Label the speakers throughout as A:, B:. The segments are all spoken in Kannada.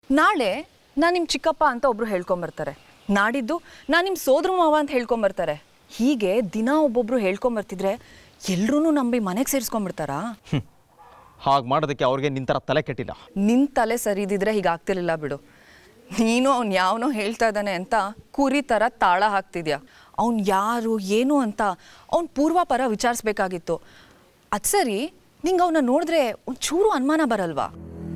A: ನಾಳೆ ನಾನು ನಿಮ್ಮ ಚಿಕ್ಕಪ್ಪ ಅಂತ ಒಬ್ರು ಹೇಳ್ಕೊಂಬರ್ತಾರೆ ನಾಡಿದ್ದು ನಾನು ನಿಮ್ಮ ಸೋದ್ರ ಮಾವ ಅಂತ ಹೇಳ್ಕೊಂಬರ್ತಾರೆ ಹೀಗೆ ದಿನ ಒಬ್ಬೊಬ್ರು ಹೇಳ್ಕೊಂಬರ್ತಿದ್ರೆ ಎಲ್ರೂ ನಂಬಿ ಮನೆಗೆ ಸೇರಿಸ್ಕೊಂಡ್ಬಿಡ್ತಾರಾ
B: ಹಾಗೆ ಮಾಡೋದಕ್ಕೆ ಅವ್ರಿಗೆ ನಿಂತರ ತಲೆ ಕೆಟ್ಟಿಲ್ಲ
A: ನಿನ್ನ ತಲೆ ಸರಿ ಇದ್ದಿದ್ರೆ ಹೀಗೆ ಆಗ್ತಿರ್ಲಿಲ್ಲ ಬಿಡು ನೀನು ಅವ್ನು ಯಾವನೋ ಹೇಳ್ತಾ ಇದ್ದಾನೆ ಅಂತ ಕುರಿ ಥರ ತಾಳ ಹಾಕ್ತಿದ್ಯಾ ಅವ್ನು ಯಾರು ಏನು ಅಂತ ಅವ್ನ ಪೂರ್ವಾಪರ ವಿಚಾರಿಸ್ಬೇಕಾಗಿತ್ತು ಅದು ಸರಿ ನಿಂಗೆ ಅವನ್ನ ನೋಡಿದ್ರೆ ಒಂಚೂರು ಅನುಮಾನ ಬರಲ್ವಾ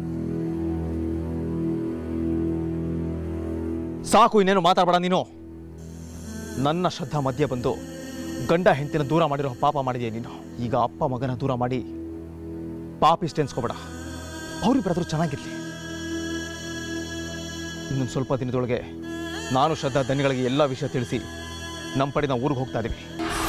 B: ಸಾಕು ಇನ್ನೇನು ಮಾತಾಡಬೇಡ ನೀನು ನನ್ನ ಶ್ರದ್ಧಾ ಮಧ್ಯೆ ಬಂದು ಗಂಡ ಹೆಂಡತಿನ ದೂರ ಮಾಡಿರೋ ಪಾಪ ಮಾಡಿದೆಯಾ ನೀನು ಈಗ ಅಪ್ಪ ಮಗನ ದೂರ ಮಾಡಿ ಪಾಪಿಷ್ಟೆ ಎನ್ಸ್ಕೋಬೇಡ ಅವ್ರಿಬ್ಬರಾದ್ರೂ ಚೆನ್ನಾಗಿರ್ಲಿ ಇನ್ನೊಂದು ಸ್ವಲ್ಪ ದಿನದೊಳಗೆ ನಾನು ಶ್ರದ್ಧಾ ದನಿಗಳಿಗೆ ಎಲ್ಲ ವಿಷಯ ತಿಳಿಸಿ ನಮ್ಮ ಪಡೆ ನಾವು ಊರಿಗೆ ಹೋಗ್ತಾ ಇದ್ದೀವಿ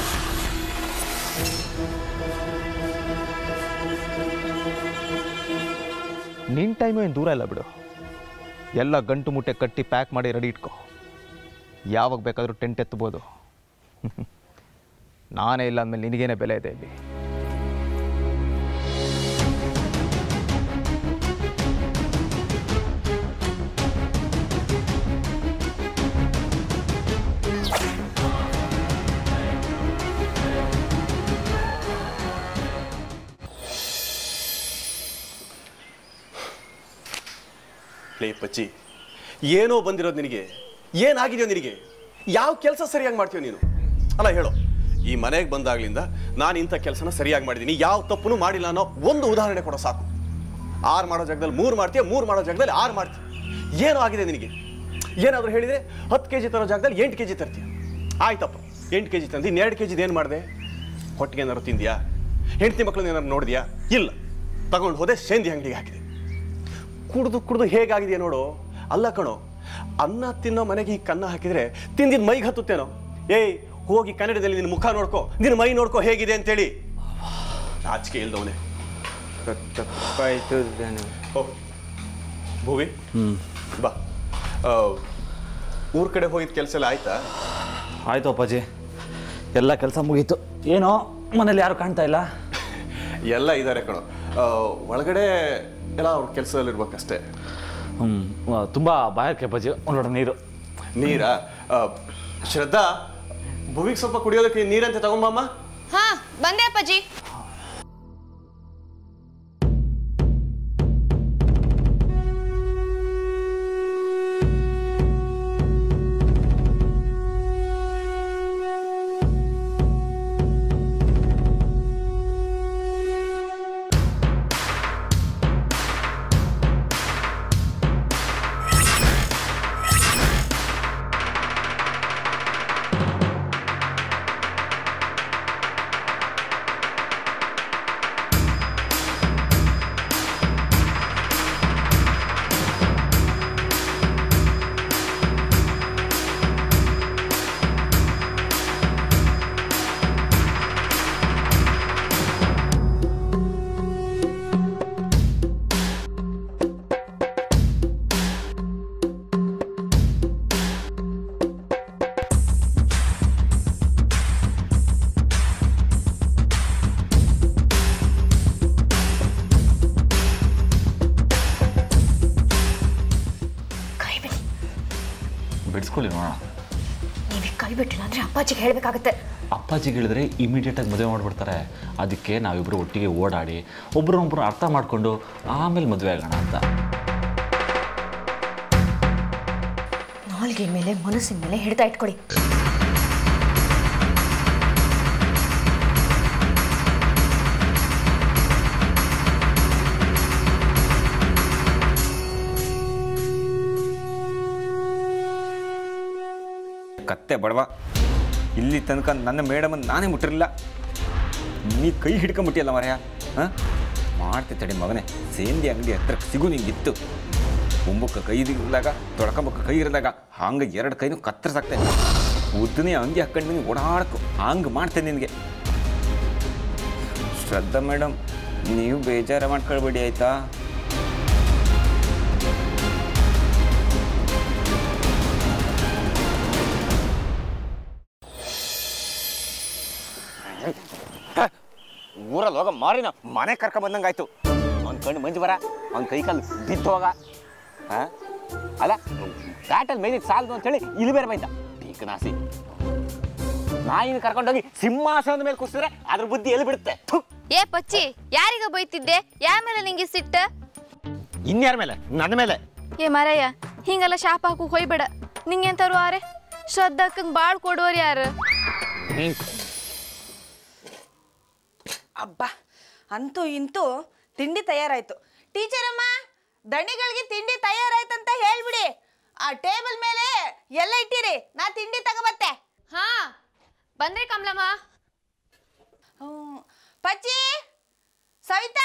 B: ನಿನ್ನ ಟೈಮು ಏನು ದೂರ ಇಲ್ಲ ಬಿಡು ಎಲ್ಲ ಗಂಟು ಮುಟ್ಟೆ ಕಟ್ಟಿ ಪ್ಯಾಕ್ ಮಾಡಿ ರೆಡಿ ಇಟ್ಕೋ ಯಾವಾಗ ಬೇಕಾದರೂ ಟೆಂಟ್ ಎತ್ತಬೋದು ನಾನೇ ಇಲ್ಲ ಅಂದಮೇಲೆ ನಿನಗೇನೆ ಬೆಲೆ ಇದೆ ಇಲ್ಲಿ
C: ಲೇ ಪಚ್ಚಿ ಏನೋ ಬಂದಿರೋದು ನಿನಗೆ ಏನಾಗಿದೆಯೋ ನಿನಗೆ ಯಾವ ಕೆಲಸ ಸರಿಯಾಗಿ ಮಾಡ್ತೀಯೋ ನೀನು ಅಲ್ಲ ಹೇಳು ಈ ಮನೆಗೆ ಬಂದಾಗ್ಲಿಂದ ನಾನು ಇಂಥ ಕೆಲಸನ ಸರಿಯಾಗಿ ಮಾಡಿದ್ದೀನಿ ಯಾವ ತಪ್ಪು ಮಾಡಿಲ್ಲ ಅನ್ನೋ ಒಂದು ಉದಾಹರಣೆ ಕೊಡೋ ಸಾಕು ಆರು ಮಾಡೋ ಜಾಗದಲ್ಲಿ ಮೂರು ಮಾಡ್ತೀಯ ಮೂರು ಮಾಡೋ ಜಾಗದಲ್ಲಿ ಆರು ಮಾಡ್ತೀಯ ಏನೋ ಆಗಿದೆ ನಿನಗೆ ಏನಾದರೂ ಹೇಳಿದರೆ ಹತ್ತು ಕೆ ಜಿ ತರೋ ಜಾಗದಲ್ಲಿ ಎಂಟು ಕೆ ಜಿ ತರ್ತೀಯ ಆಯ್ತಪ್ಪ ಎಂಟು ಕೆ ಜಿ ತಂದು ಇನ್ನೆರಡು ಕೆ ಜಿದು ಏನು ಮಾಡಿದೆ ಹೊಟ್ಟಿಗೆ ಏನಾದ್ರು ತಿಂದ್ಯಾ ಹೆಂಡತಿ ಮಕ್ಕಳನ್ನ ಏನಾದ್ರು ನೋಡಿದ್ಯಾ ಇಲ್ಲ ತಗೊಂಡು ಹೋದೆ ಸೇಂದಿ ಅಂಗಡಿಗೆ ಹಾಕಿದೆ ಕುಡ್ದು ಕುಡ್ದು ಹೇಗಾಗಿದೆ ನೋಡು ಅಲ್ಲ ಕಣೋ ಅನ್ನ ತಿನ್ನೋ ಮನೆಗೆ ಈ ಕನ್ನ ಹಾಕಿದ್ರೆ ತಿಂದಿದ್ ಮೈಗೆ ಹತ್ತುತ್ತೇನೋ ಏಯ್ ಹೋಗಿ ಕನ್ನಡದಲ್ಲಿ ನಿನ್ನ ಮುಖ ನೋಡ್ಕೋ ನಿನ್ನ ಮೈ ನೋಡ್ಕೋ ಹೇಗಿದೆ ಅಂತೇಳಿ ನಾಚಿಕೆ ಇಲ್ದವನೇ
D: ತಪ್ಪಾಯ್ತು ಧನು.
C: ಓ ಭೂವಿ ಬಾ ಆ, ಊರ್ ಕಡೆ ಹೋಗಿದ್ ಕೆಲಸ ಎಲ್ಲ ಆಯ್ತಾ
D: ಆಯ್ತು ಅಪ್ಪಾಜಿ ಎಲ್ಲ ಕೆಲಸ ಮುಗೀತು ಏನೋ ಮನೇಲಿ ಯಾರು ಕಾಣ್ತಾ ಇಲ್ಲ
C: ಎಲ್ಲ ಇದ್ದಾರೆ ಕಣೋ ಆ, ಒಳಗಡೆ ಎಲ್ಲ ಅವ್ರ ಕೆಲಸದಲ್ಲಿರ್ಬೇಕಷ್ಟೇ
D: ಹ್ಞೂ ತುಂಬ ಬಾಯಕ್ಕೆ ಅಪ್ಪಾಜಿ ಒಂದು ಲೋಟ ನೀರು
C: ನೀರಾ ಆ, ಶ್ರದ್ಧಾ ಭೂವಿಗೆ ಸ್ವಲ್ಪ ಕುಡಿಯೋದಕ್ಕೆ ನೀರಂತೆ ತಗೊಂಬಮ್ಮ
E: ಹಾ ಬಂದೆ ಅಪ್ಪಾಜಿ
F: ಕೈ ಬಿಡಿ
D: ಬಿಡಿಸ್ಕೊಳ್ಳಿ ನೋಡೋಣ
F: ನೀವೇ ಕೈ ಬಿಟ್ಟಿಲ್ಲ ಅಂದ್ರೆ ಅಪ್ಪಾಜಿಗೆ ಹೇಳ್ಬೇಕಾಗತ್ತೆ
D: ಅಪ್ಪಾಜಿಗೆ ಹೇಳಿದ್ರೆ ಇಮಿಡಿಯೇಟಾಗಿ ಮದುವೆ ಮಾಡಿಬಿಡ್ತಾರೆ ಅದಕ್ಕೆ ನಾವಿಬ್ಬರು ಒಟ್ಟಿಗೆ ಓಡಾಡಿ ಒಬ್ರನ್ನೊಬ್ರು ಅರ್ಥ ಮಾಡಿಕೊಂಡು ಆಮೇಲೆ ಮದುವೆ ಆಗೋಣ ಅಂತ
F: ನಾಲ್ಗೆ ಮೇಲೆ ಮನಸ್ಸಿನ ಮೇಲೆ ಹಿಡಿತಾ ಇಟ್ಕೊಳ್ಳಿ
G: ಕತ್ತೆ ಬಡವ ಇಲ್ಲಿ ತನಕ ನನ್ನ ಮೇಡಮನ್ನು ನಾನೇ ಮುಟ್ಟಿರಲಿಲ್ಲ ನೀ ಕೈ ಹಿಡ್ಕೊಂಬಿಟ್ಟಿಯಲ್ಲ ಮರೆಯ ಹಾಂ ಮಾಡ್ತಿ ತಡಿ ಮಗನೇ ಸೇಂದಿ ಅಂಗಡಿ ಹತ್ರ ಸಿಗು ನಿಂಗಿತ್ತು ಉಂಬಕ್ಕ ಕೈ ಇರದಾಗ ತೊಳ್ಕೊಂಬಕ್ಕ ಕೈ ಇರಿದಾಗ ಹಂಗೆ ಎರಡು ಕೈನೂ ಕತ್ತರಿಸಾಕ್ತೆ ಉದ್ದನೇ ಅಂಗಿ ಹಾಕೊಂಡು ನೀನು ಓಡಾಡ್ಕೊ ಹಂಗೆ ಮಾಡ್ತೇನೆ ನಿನಗೆ ಶ್ರದ್ಧಾ ಮೇಡಮ್ ನೀವು ಬೇಜಾರ ಮಾಡ್ಕೊಳ್ಬೇಡಿ ಆಯಿತಾ ಊರಲ್ಲಿ ಹೋಗ ಮಾರಿನ ಮನೆ ಕರ್ಕೊಂಡ್ ಬಂದಂಗಾಯ್ತು ಅವ್ನ ಕಣ್ಣು ಮಂಜು ಬರ ಅವ್ನ ಕೈ ಕಾಲು ಬಿದ್ದು ಹೋಗ ಹಾಂ ಅಲ್ಲ ಘಾಟಲ್ಲಿ ಮೇಯ್ದಿದ್ದು ಸಾಲದು ಅಂತೇಳಿ ಇಲ್ಲಿ ಬೇರೆ ಬೈದ ಟೀಕನಾಸಿ ನಾಯಿನ ಕರ್ಕೊಂಡೋಗಿ ಸಿಂಹಾಸನದ ಮೇಲೆ ಕೂರಿಸಿದ್ರೆ ಅದ್ರ ಬುದ್ಧಿ ಎಲ್ಲಿ ಬಿಡುತ್ತೆ ಥು.
E: ಏ ಪಚ್ಚಿ ಯಾರಿಗ ಬೈತಿದ್ದೆ ಯಾ ಮೇಲೆ ನಿಂಗೆ ಸಿಟ್ಟ
G: ಇನ್ಯಾರ ಮೇಲೆ ನನ್ನ ಮೇಲೆ
E: ಏ ಮರಯ್ಯ ಹಿಂಗೆಲ್ಲ ಶಾಪ ಹಾಕು ಹೊಯ್ಬೇಡ ನಿಂಗೆಂತಾರು ಆರೆ ಶ್ರದ್ಧಕ್ಕಂಗ್ ಬಾಳ್ ಕೊಡೋರು ಯಾರು
G: ನೀನ್
H: ಅಬ್ಬಾ ಅಂತೂ ಇಂತೂ ತಿಂಡಿ ತಯಾರಾಯ್ತು ಟೀಚರ್ ಅಮ್ಮ ದಣಿಗಳಿಗೆ ತಿಂಡಿ ತಯಾರಾಯ್ತಂತ ಹೇಳ್ಬಿಡಿ ಆ ಟೇಬಲ್ ಮೇಲೆ ಎಲ್ಲ ಇಟ್ಟಿರಿ ನಾ ತಿಂಡಿ ತಗೋಬತ್ತೆ
E: ಹಾ ಬಂದ್ರೆ ಕಮಲಮ್ಮ
H: ಹ್ಮ್. ಪಚ್ಚಿ ಸವಿತಾ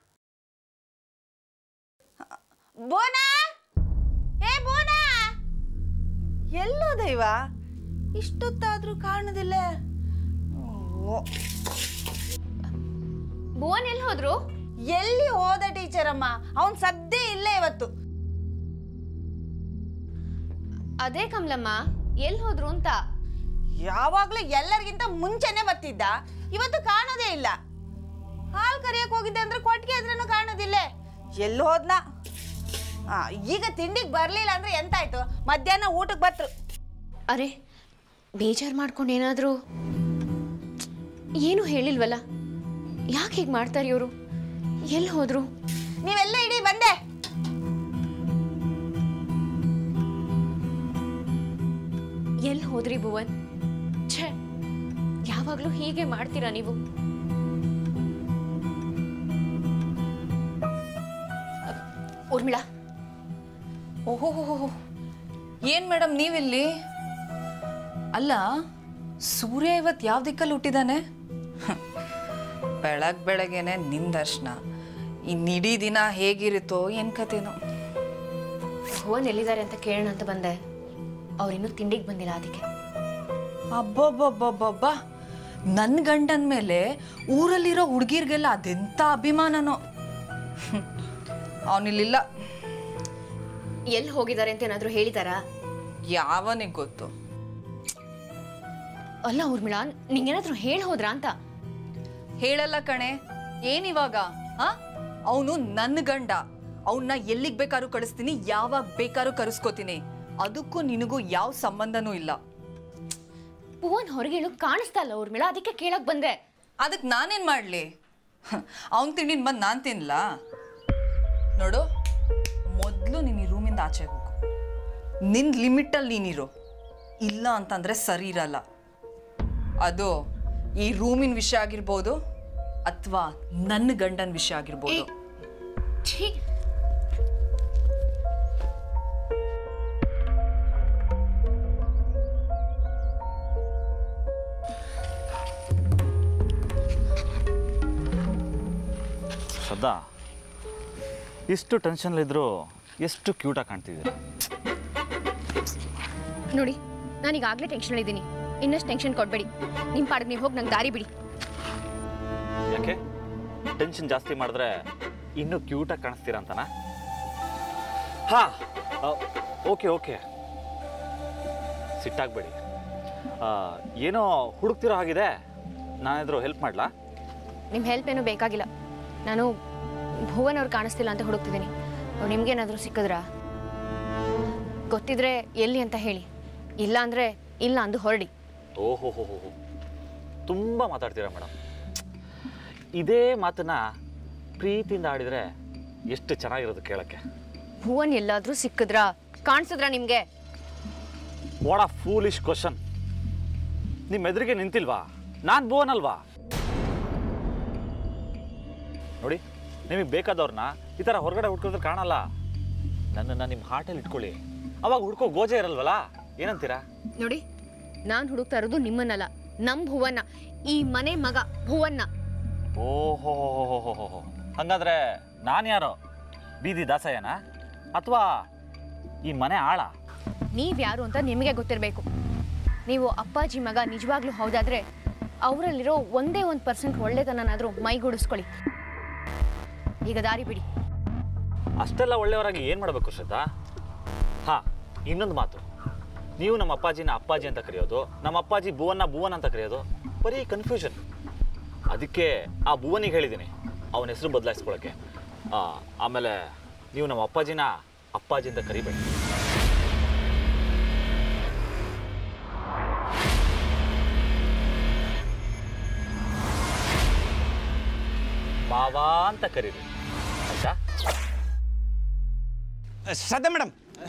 H: ಬೋನಾ ಏ ಬೋನಾ ಎಲ್ಲೋ ದೈವ ಇಷ್ಟೊತ್ತಾದ್ರೂ ಕಾಣೋದಿಲ್ಲ ಓ,
E: ಭುವನ್ ಎಲ್ಲಿ ಹೋದ್ರು
H: ಎಲ್ಲಿ ಹೋದ ಟೀಚರ್ ಅಮ್ಮ ಅವನ್ ಸದ್ದೇ ಇಲ್ಲೇ ಇವತ್ತು
E: ಅದೇ ಕಮಲಮ್ಮ ಎಲ್ಲಿ ಹೋದ್ರು ಅಂತ
H: ಯಾವಾಗ್ಲೂ ಎಲ್ಲರಿಗಿಂತ ಮುಂಚೆನೆ ಬರ್ತಿದ್ದ ಇವತ್ತು ಕಾಣೋದೇ ಇಲ್ಲ ಹಾಲ್ ಕರಿಯಕ್ ಹೋಗಿದ್ದೆ ಅಂದ್ರೆ ಕೊಟ್ಟಿಗೆ ಆದ್ರೂ ಕಾಣೋದಿಲ್ಲ ಎಲ್ಲಿ ಹೋದ್ನ ಆ, ಈಗ ತಿಂಡಿಗೆ ಬರ್ಲಿಲ್ಲ ಅಂದ್ರೆ ಎಂತಾಯ್ತು ಮಧ್ಯಾಹ್ನ ಊಟಕ್ಕೆ ಬತ್ರು
I: ಅರೆ ಬೇಜಾರು ಮಾಡ್ಕೊಂಡು ಏನಾದರೂ ಏನು ಹೇಳಿಲ್ವಲ್ಲ ಯಾಕೆ ಹೀಗೆ ಮಾಡ್ತಾರೆ ಇವರು ಎಲ್ಲಿ ಹೋದ್ರು
H: ನೀವೆಲ್ಲ ಇಡೀ ಬಂದೆ
I: ಎಲ್ಲಿ ಹೋದ್ರಿ ಭುವನ್ ಛೇ ಯಾವಾಗಲೂ ಹೀಗೆ ಮಾಡ್ತೀರಾ ನೀವು ಅಹ್, ಊರ್ಮಿಳಾ
A: ಓಹೋ ಏನು ಮೇಡಮ್ ನೀವಿಲ್ಲಿ ಅಲ್ಲ ಸೂರ್ಯ ಇವತ್ತು ಯಾವ ದಿಕ್ಕಲ್ಲಿ ಹುಟ್ಟಿದಾನೆ ಬೆಳಗ್ ಬೆಳಗ್ಗೆನೆ ನಿನ್ ದರ್ಶನ ಇನ್ನಿಡೀ ದಿನ ಹೇಗಿರುತ್ತೋ ಏನ್ ಕತೆನೋ
I: ಭುವನ್ ಎಲ್ಲಿದ್ದಾರೆ ಅಂತ ಕೇಳೋಣ ಅಂತ ಬಂದೆ ಅವ್ರಿನ್ನೂ ತಿಂಡಿಗೆ ಬಂದಿಲ್ಲ ಅದಕ್ಕೆ
A: ಅಬ್ಬಬ್ಬಬ್ಬಬ್ಬಬ್ಬ ನನ್ನ ಗಂಡನ ಮೇಲೆ ಊರಲ್ಲಿರೋ ಹುಡುಗಿರ್ಗೆಲ್ಲ ಅದೆಂಥ ಅಭಿಮಾನನೋ ಅವನಿಲ್ಲಿಲ್ಲ
I: ಎಲ್ಲಿ ಹೋಗಿದ್ದಾರೆ ಅಂತ ಏನಾದರೂ ಹೇಳಿದಾರಾ
A: ಯಾವನಿಗೆ ಗೊತ್ತು
I: ಅಲ್ಲ ಊರ್ಮಿಳಾ ನಿಂಗೇನಾದರೂ ಹೇಳಿ ಹೋದ್ರಾ ಅಂತ
A: ಹೇಳಲ್ಲ ಕಣೆ ಏನಿವಾಗ ಆ ಅವನು ನನ್ನ ಗಂಡ ಅವನ್ನ ಎಲ್ಲಿಗೆ ಬೇಕಾದ್ರೂ ಕಳಿಸ್ತೀನಿ ಯಾವಾಗ ಬೇಕಾದ್ರೂ ಕರೆಸ್ಕೋತೀನಿ ಅದಕ್ಕೂ ನಿನಗೂ ಯಾವ ಸಂಬಂಧನೂ ಇಲ್ಲ
I: ಭುವನ್ ಹೊರಗೆ ಹೇಳು ಕಾಣಿಸ್ತಾ ಇಲ್ಲ ಊರ್ಮಿಳಾ ಅದಕ್ಕೆ ಕೇಳಕ್ ಬಂದೆ
A: ಅದಕ್ಕೆ ನಾನೇನು ಮಾಡಲಿ ಅವನ ತಿಂಡಿನ ಬಂದು ನಾನು ತಿನ್ನಲ್ಲ ನೋಡು ಮೊದಲು ನೀನು ಈ ರೂಮಿಂದ ಆಚೆ ಹೋಗು ನಿನ್ನ ಲಿಮಿಟಲ್ಲಿ ನೀನಿರು ಇಲ್ಲ ಅಂತಂದರೆ ಸರಿ ಇರಲ್ಲ ಅದು ಈ ರೂಮಿನ ವಿಷಯ ಆಗಿರ್ಬೋದು ಅಥವಾ ನನ್ನ ಗಂಡನ ವಿಷಯ ಆಗಿರ್ಬೋದು
I: ಛೀ
D: ಶ್ರದ್ಧಾ ಇಷ್ಟು ಟೆನ್ಷನ್ಲಿದ್ರು ಎಷ್ಟು ಕ್ಯೂಟಾಗಿ ಕಾಣ್ತಿದ್ದೀರಾ
I: ನೋಡಿ ನಾನೀಗಾಗಲೇ ಟೆನ್ಷನ್ ಇದ್ದೀನಿ ಇನ್ನಷ್ಟು ಟೆನ್ಷನ್ ಕೊಡಬೇಡಿ ನಿಮ್ಮ ಪಾಡಿಗೆ ನೀವು ಹೋಗಿ ನಂಗೆ ದಾರಿ ಬಿಡಿ
D: ಯಾಕೆ ಟೆನ್ಷನ್ ಜಾಸ್ತಿ ಮಾಡಿದ್ರೆ ಇನ್ನೂ ಕ್ಯೂಟಾಗಿ ಕಾಣಿಸ್ತೀರಾ ಅಂತನಾ ಹಾಂ ಓಕೆ ಓಕೆ ಸಿಟ್ಟಾಗಬೇಡಿ ಏನೋ ಹುಡುಕ್ತಿರೋ ಹಾಗಿದೆ ನಾನೇನಾದರೂ ಹೆಲ್ಪ್ ಮಾಡಲಾ
I: ನಿಮ್ಮ ಹೆಲ್ಪ್ ಏನೂ ಬೇಕಾಗಿಲ್ಲ ನಾನು ಭುವನ್ ಅವ್ರು ಕಾಣಿಸ್ತಿಲ್ಲ ಅಂತ ಹುಡುಕ್ತಿದ್ದೀನಿ ಅವ್ರು ನಿಮ್ಗೇನಾದರೂ ಸಿಕ್ಕಿದ್ರಾ ಗೊತ್ತಿದ್ರೆ ಎಲ್ಲಿ ಅಂತ ಹೇಳಿ ಇಲ್ಲ ಅಂದರೆ ಇಲ್ಲ ಅಂದು ಹೊರಡಿ
D: ಓಹೋ ಹೋ ಹೋ ತುಂಬ ಮಾತಾಡ್ತೀರಾ ಮೇಡಮ್ ಇದೇ ಮಾತನ್ನ ಪ್ರೀತಿಯಿಂದ ಆಡಿದರೆ ಎಷ್ಟು ಚೆನ್ನಾಗಿರೋದು ಕೇಳೋಕ್ಕೆ
I: ಭುವನ್ ಎಲ್ಲಾದರೂ ಸಿಕ್ಕಿದ್ರಾ ಕಾಣಿಸಿದ್ರಾ ನಿಮಗೆ
D: ವಾಟ್ ಆ ಫೂಲಿಶ್ ಕ್ವಶನ್ ನಿಮ್ಮ ಎದುರಿಗೆ ನಿಂತಿಲ್ವಾ ನಾನು ಭುವನ್ ಅಲ್ವಾ ನೋಡಿ ನಿಮಗೆ ಬೇಕಾದವ್ರನ್ನ ಈ ಥರ ಹೊರಗಡೆ ಹುಡ್ಕೋದ್ರೆ ಕಾಣಲ್ಲ ನನ್ನನ್ನು ನಿಮ್ಮ ಹಾರ್ಟಲ್ಲಿ ಇಟ್ಕೊಳ್ಳಿ ಅವಾಗ ಹುಡ್ಕೋ ಗೋಜೆ ಇರಲ್ವಲ್ಲ ಏನಂತೀರಾ
I: ನೋಡಿ ನಾನು ಹುಡುಕ್ತಾ ಇರೋದು ನಿಮ್ಮನ್ನಲ್ಲ ನಮ್ಮ ಭುವನ್ನ ಈ ಮನೆ ಮಗ ಭುವನ್ನ
D: ಓಹೋ ಹಂಗಾದ್ರೆ ನಾನು ಯಾರೋ ಬೀದಿ ದಾಸಯ್ಯನ ಅಥವಾ ಈ ಮನೆ ಆಳ
I: ನೀವ್ಯಾರು ಅಂತ ನಿಮಗೆ ಗೊತ್ತಿರಬೇಕು ನೀವು ಅಪ್ಪಾಜಿ ಮಗ ನಿಜವಾಗ್ಲೂ ಹೌದಾದ್ರೆ ಅವರಲ್ಲಿರೋ ಒಂದೇ ಒಂದು ಪರ್ಸೆಂಟ್ ಒಳ್ಳೆತನನಾದರೂ ಮೈಗೂಡಿಸ್ಕೊಳ್ಳಿ ಈಗ ದಾರಿ ಬಿಡಿ
D: ಅಷ್ಟೆಲ್ಲ ಒಳ್ಳೆಯವರಾಗಿ ಏನು ಮಾಡಬೇಕು ಶ್ರದ್ಧಾ ಹಾಂ ಇನ್ನೊಂದು ಮಾತು ನೀವು ನಮ್ಮ ಅಪ್ಪಾಜಿನ ಅಪ್ಪಾಜಿ ಅಂತ ಕರೆಯೋದು ನಮ್ಮ ಅಪ್ಪಾಜಿ ಭುವನ್ನ ಭುವನ್ ಅಂತ ಕರೆಯೋದು ಬರೀ ಕನ್ಫ್ಯೂಷನ್ ಅದಕ್ಕೆ ಆ ಭುವನಿಗೆ ಹೇಳಿದ್ದೀನಿ ಅವನ ಹೆಸರು ಬದಲಾಯಿಸ್ಕೊಳ್ಳೋಕ್ಕೆ ಆಮೇಲೆ ನೀವು ನಮ್ಮ ಅಪ್ಪಾಜಿನ ಅಪ್ಪಾಜಿ ಅಂತ ಕರಿಬೇಡಿ ಭಾವ ಅಂತ ಕರೀರಿ ಆಯ್ತಾ
G: ಶ್ರದ್ಧಾ ಮೇಡಮ್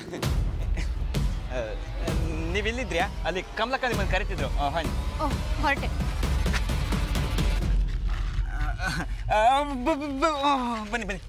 G: ನೀವು ಇಲ್ಲಿದ್ರ್ಯಾ ಅಲ್ಲಿ ಕಮಲಕ್ಕ ನಿಮ್ಮನ್ನು ಕರಿತಿದ್ರು ಆ, ಹಾಯ್
I: ಓಹ್ ಹೊರಟೆ
G: ಆ, ಬ- ಬ- ಬ- ಆ, ಬನ್ನಿ ಬನ್ನಿ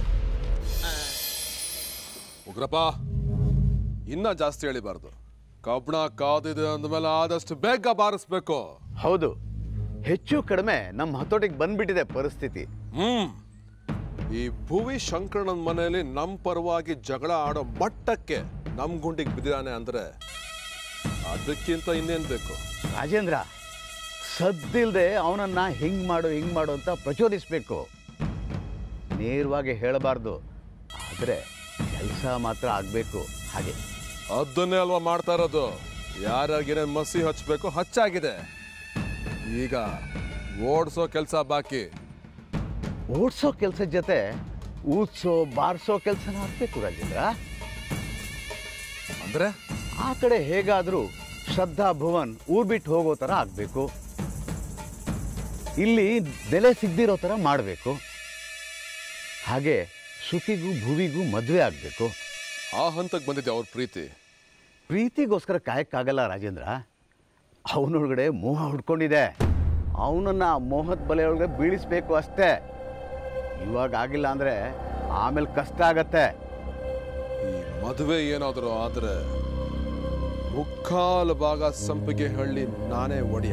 J: ಉಗ್ರಪ್ಪ ಇನ್ನ ಜಾಸ್ತಿ ಹೇಳಿಬಾರ್ದು ಕಬ್ಬಣ ಕಾದಿದೆ ಅಂದಮೇಲೆ ಆದಷ್ಟು ಬೇಗ ಬಾರಿಸ್ಬೇಕು
K: ಹೌದು ಹೆಚ್ಚು ಕಡಿಮೆ ನಮ್ಮ ಹತೋಟಿಗೆ ಬಂದ್ಬಿಟ್ಟಿದೆ ಪರಿಸ್ಥಿತಿ
J: ಹ್ಮ್ ಈ ಭುವಿ ಶಂಕರಣ್ಣನ ಮನೆಯಲ್ಲಿ ನಮ್ ಪರವಾಗಿ ಜಗಳ ಆಡೋ ಮಟ್ಟಕ್ಕೆ ನಮ್ ಗುಂಡಿಗೆ ಬಿದ್ದಿದ್ದಾನೆ ಅಂದ್ರೆ ಅದಕ್ಕಿಂತ ಇನ್ನೇನ್ ಬೇಕು
K: ರಾಜೇಂದ್ರ ಸದ್ದಿಲ್ದೆ ಅವನನ್ನ ಹಿಂಗ್ ಮಾಡು ಹಿಂಗ್ ಮಾಡು ಅಂತ ಪ್ರಚೋದಿಸ್ಬೇಕು ನೇರವಾಗಿ ಹೇಳಬಾರ್ದು ಆದರೆ ಕೆಲಸ ಮಾತ್ರ ಆಗಬೇಕು ಹಾಗೆ
J: ಅದನ್ನೇ ಅಲ್ವಾ ಮಾಡ್ತಾ ಇರೋದು ಯಾರ್ಯಾರಿಗೇನೇ ಮಸಿ ಹಚ್ಚಬೇಕು ಹಚ್ಚಾಗಿದೆ ಈಗ ಓಡಿಸೋ ಕೆಲಸ ಬಾಕಿ
K: ಓಡಿಸೋ ಕೆಲಸದ ಜೊತೆ ಊದ್ಸೋ ಬಾರಿಸೋ ಕೆಲಸನ ಆಗಬೇಕು ರಾಜೇಂದ್ರ
J: ಅಂದ್ರೆ
K: ಆ ಕಡೆ ಹೇಗಾದರೂ ಶ್ರದ್ಧಾ ಭುವನ್ ಊರ್ ಬಿಟ್ಟು ಹೋಗೋ ಥರ ಆಗಬೇಕು ಇಲ್ಲಿ ನೆಲೆ ಸಿಗದಿರೋ ಥರ ಮಾಡಬೇಕು ಹಾಗೆ ಸುಖಿಗೂ ಭುವಿಗೂ ಮದುವೆ ಆಗಬೇಕು
J: ಆ ಹಂತಕ್ಕೆ ಬಂದಿದೆ ಅವ್ರ ಪ್ರೀತಿ
K: ಪ್ರೀತಿಗೋಸ್ಕರ ಕಾಯಕ್ಕಾಗಲ್ಲ ರಾಜೇಂದ್ರ ಅವನೊಳಗಡೆ ಮೋಹ ಹುಡ್ಕೊಂಡಿದೆ ಅವನನ್ನ ಮೋಹದ ಬಲೆ ಒಳಗಡೆ ಬೀಳಿಸ್ಬೇಕು ಅಷ್ಟೇ ಇವಾಗ ಆಗಿಲ್ಲ ಅಂದರೆ ಆಮೇಲೆ ಕಷ್ಟ ಆಗತ್ತೆ
J: ಈ ಮದುವೆ ಏನಾದರೂ ಆದ್ರೆ ಮುಕ್ಕಾಲು ಭಾಗ ಸಂಪಿಗೆ ಹಳ್ಳಿ ನಾನೇ ಒಡೆಯ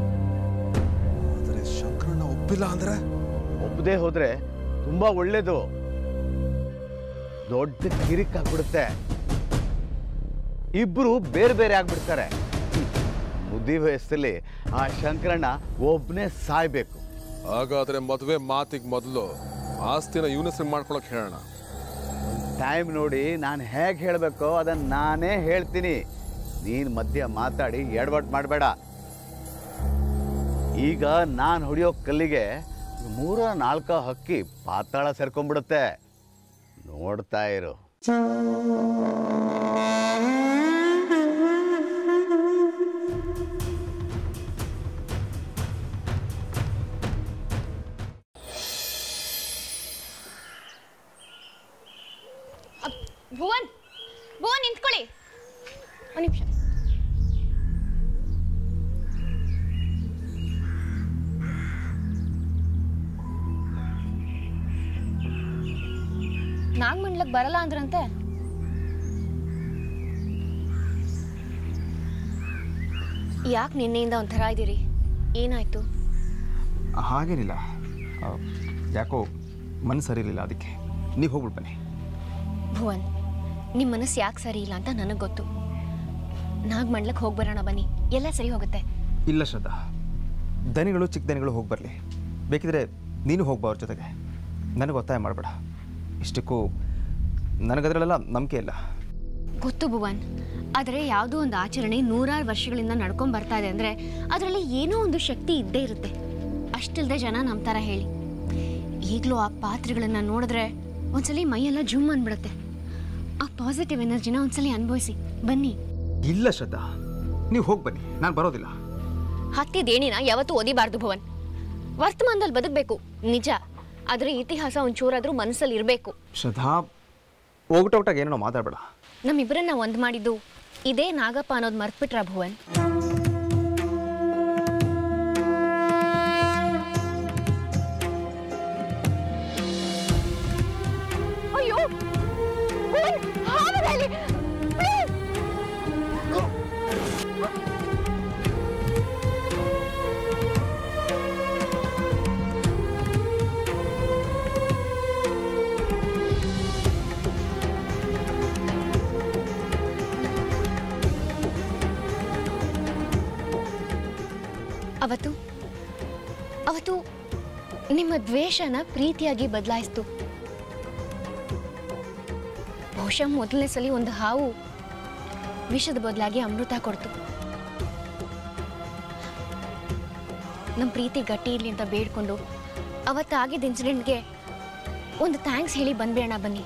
J: ಆದರೆ ಶಂಕರಣ್ಣ ಒಪ್ಪಿಲ್ಲ ಅಂದ್ರೆ
K: ಒಪ್ಪದೇ ಹೋದ್ರೆ ತುಂಬಾ ಒಳ್ಳೇದು ದೊಡ್ಡ ಕಿರಿಕಾಗ್ಬಿಡುತ್ತೆ ಇಬ್ರು ಬೇರೆ ಬೇರೆ ಆಗ್ಬಿಡ್ತಾರೆ ಬುದ್ಧಿ ವಯಸ್ಸಲ್ಲಿ ಆ ಶಂಕರಣ್ಣ ಒಬ್ಬನೇ ಸಾಯ್ಬೇಕು
J: ಹಾಗಾದ್ರೆ ಮದುವೆ ಮಾತಿಗೆ ಮೊದಲು ಆಸ್ತಿನ ಯೂನಿಸನ್ ಮಾಡ್ಕೊಳಕ್ ಹೇಳೋಣ
K: ಟೈಮ್ ನೋಡಿ ನಾನು ಹೇಗೆ ಹೇಳಬೇಕೋ ಅದನ್ನು ನಾನೇ ಹೇಳ್ತೀನಿ ನೀನು ಮಧ್ಯ ಮಾತಾಡಿ ಎಡವಟ್ ಮಾಡಬೇಡ ಈಗ ನಾನು ಹೊಡೆಯೋ ಕಲ್ಲಿಗೆ ಮೂರ ನಾಲ್ಕ ಹಕ್ಕಿ ಪಾತಾಳ ಸೇರ್ಕೊಂಡ್ಬಿಡುತ್ತೆ ನೋಡ್ತಾ ಇರು
I: ಅಪ್- ಭುವನ್ ಭುವನ್ ನಿಂತ್ಕೊಳ್ಳಿ ಒಂದು ನಿಮಿಷ ನಾಗಮಂಡ್ಲಕ್ಕೆ ಬರಲ್ಲ ಅಂದ್ರಂತೆ ಯಾಕೆ ನಿನ್ನೆಯಿಂದ ಒಂಥರ ಇದ್ದೀರಿ ಏನಾಯ್ತು
B: ಹಾಗೇನಿಲ್ಲ ಆ, ಯಾಕೋ ಮನಸ್ಸು ಸರಿ ಇರಲಿಲ್ಲ ಅದಕ್ಕೆ ನೀವು ಹೋಗ್ಬಿಟ್ಟು ಬನ್ನಿ
I: ಭುವನ್ ನಿಮ್ಮ ಮನಸ್ಸು ಯಾಕೆ ಸರಿ ಇಲ್ಲ ಅಂತ ನನಗೆ ಗೊತ್ತು ನಾಗಮಂಡ್ಲಕ್ಕೆ ಹೋಗಿ ಬರೋಣ ಬನ್ನಿ ಎಲ್ಲ ಸರಿ ಹೋಗುತ್ತೆ
B: ಇಲ್ಲ ಶ್ರದ್ಧಾ ದನಿಗಳು ಚಿಕ್ಕ ದನಿಗಳು ಹೋಗಿ ಬರಲಿ ಬೇಕಿದ್ರೆ ನೀನು ಹೋಗ್ಬಾ ಅವ್ರ ಜೊತೆಗೆ ನನಗೆ ಒತ್ತಾಯ ಮಾಡಬೇಡ ಇಷ್ಟಕ್ಕೂ ನನಗದರಲ್ಲೆಲ್ಲ ನಂಬಿಕೆ ಇಲ್ಲ
I: ಗೊತ್ತು ಭುವನ್ ಆದರೆ ಯಾವುದೋ ಒಂದು ಆಚರಣೆ ನೂರಾರು ವರ್ಷಗಳಿಂದ ನಡ್ಕೊಂಡು ಬರ್ತಾ ಇದೆ ಅಂದರೆ ಅದರಲ್ಲಿ ಏನೋ ಒಂದು ಶಕ್ತಿ ಇದ್ದೇ ಇರುತ್ತೆ ಅಷ್ಟಿಲ್ಲದೆ ಜನ ನಂಬ್ತಾರ ಹೇಳಿ ಈಗಲೂ ಆ ಪಾತ್ರೆಗಳನ್ನು ನೋಡಿದ್ರೆ ಒಂದ್ಸಲಿ ಮೈಯೆಲ್ಲ ಜುಮ್ ಅಂದ್ಬಿಡುತ್ತೆ ಆ ಪಾಸಿಟಿವ್ ಎನರ್ಜಿನ ಒಂದ್ಸಲಿ ಅನುಭವಿಸಿ ಬನ್ನಿ
B: ಇಲ್ಲ ಶ್ರದ್ಧಾ ನೀವು ಹೋಗಿ ಬನ್ನಿ ನಾನು ಬರೋದಿಲ್ಲ
I: ಹತ್ತಿದೇಣಿನ ಯಾವತ್ತೂ ಓದಿಬಾರ್ದು ಭುವನ್ ವರ್ತಮಾನದಲ್ಲಿ ಬದುಕಬೇಕು ನಿಜ ಆದರೆ ಇತಿಹಾಸ ಒಂಚೂರಾದ್ರೂ ಮನಸ್ಸಲ್ಲಿ ಇರಬೇಕು
B: ಶ್ರದ್ಧಾ ಹೋಗ್ಟೋಗ್ಟಾಗ ಏನೋ ಮಾತಾಡಬೇಡ
I: ನಮ್ಮಿಬ್ಬರನ್ನ ಒಂದು ಮಾಡಿದ್ದು ಇದೇ ನಾಗಪ್ಪ ಅನ್ನೋದು ಮರ್ತ್ಬಿಟ್ರ ಭುವನ್ ಅಯ್ಯೋ ಭುವನ್, ಹಾವಿದೆ ಅಲ್ಲಿ. Please. ಅವತ್ತು ಅವತ್ತು ನಿಮ್ಮ ದ್ವೇಷನ ಪ್ರೀತಿಯಾಗಿ ಬದಲಾಯಿಸ್ತು ಬಹುಶಃ ಮೊದಲನೇ ಸಲ ಒಂದು ಹಾವು ವಿಷದ ಬದಲಾಗಿ ಅಮೃತ ಕೊಡ್ತು ನಮ್ಮ ಪ್ರೀತಿ ಗಟ್ಟಿ ಇರಲಿ ಅಂತ ಬೇಡ್ಕೊಂಡು ಅವತ್ತಾಗಿದ್ದ ಇನ್ಸಿಡೆಂಟ್ಗೆ ಒಂದು ಥ್ಯಾಂಕ್ಸ್ ಹೇಳಿ ಬಂದ್ಬೇಡ ಬನ್ನಿ